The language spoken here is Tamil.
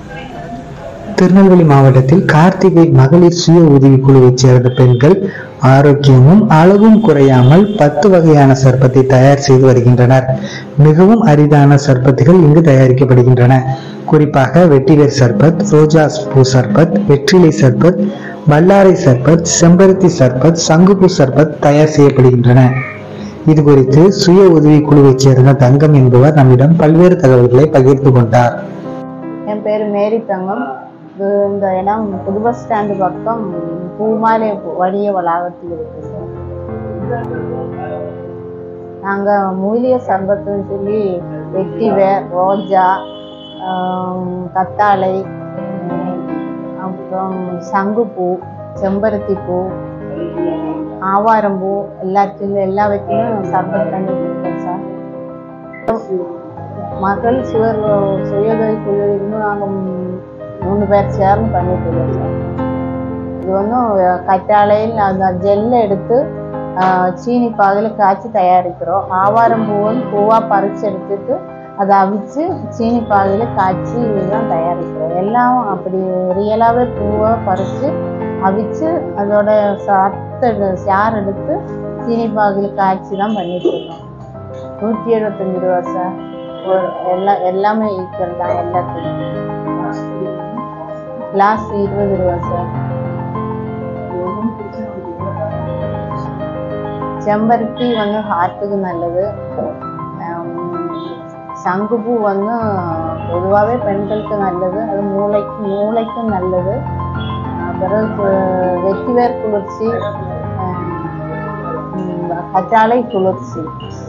திருநெல்வேலி மாவட்டத்தில் கார்த்திகை மகளிர் சுய உதவிக் குழுவைச் சேர்ந்த பெண்கள் ஆரோக்கியமும் அளவும் குறையாமல் பத்து வகையான சர்பத்தை தயார் செய்து வருகின்றனர் மிகவும் அரிதான சர்பத்துகள் இங்கு தயாரிக்கப்படுகின்றன குறிப்பாக வெட்டிவேர் சர்பத் ரோஜா பூ சர்பத் வெற்றிலை சர்பத் வல்லாரை சர்பத் செம்பருத்தி சர்பத் சங்குப்பூ சர்பத் தயார் செய்யப்படுகின்றன இது குறித்து சுய உதவி குழுவைச் சேர்ந்த தங்கம் என்பவர் நம்மிடம் பல்வேறு தகவல்களை பகிர்ந்து கொண்டார் என் பேர் மேரி தங்கம் இது இந்த இடம் புது பஸ் ஸ்டாண்டு பக்கம் பூமாலை வழிய வளாகத்தில் இருக்கு சார் நாங்கள் மூலிகை சர்பத்துன்னு சொல்லி வெட்டிவேர் ரோஜா ஆம், கத்தாழை உம், அப்புறம் சங்குப்பூ செம்பருத்தி பூ ஆவாரம்பூ எல்லாத்தையும் எல்லா வைத்தியும் சர்பத் பண்ணி கொடுப்போம் சார் மகள் சுவர் சுயதொகை குழுவிலிருந்து நாங்கள் மூணு பேர் சேர்ந்து பண்ணிட்டு இருக்கோம் சார் இது வந்து கற்றாழையில் அந்த ஜெல்லை எடுத்து ஆஹ், சீனி பாகில் காய்ச்சி தயாரிக்கிறோம் ஆவாரம் பூ வந்து பூவாக பறிச்சு எடுத்துட்டு அதை அவிச்சு சீனி பாகில் காய்ச்சி தான் தயாரிக்கிறோம் எல்லாம் அப்படி ரியலாகவே பூவை பறித்து அவிச்சு அதோட சத்தை சாறு எடுத்து சீனி பாகில் காய்ச்சி தான் பண்ணிட்டு இருக்கோம் நூற்றி எழுபத்தஞ்சு ரூபா சார் ஒரு எல்லா எல்லாமே ஈக்குவல் தான் எல்லாத்துக்கும் கிளாஸ் இருபது ரூபா சார் செம்பருத்தி வந்து ஹார்ட்டுக்கு நல்லது ஆம், சங்குப்பூ வந்து பொதுவாகவே பெண்களுக்கு நல்லது அது மூளைக்கு மூளைக்கும் நல்லது ஆஹ் பிறகு வெற்றிவேர் குளிர்ச்சி ஆஹ் உம் கற்றாழை குளிர்ச்சி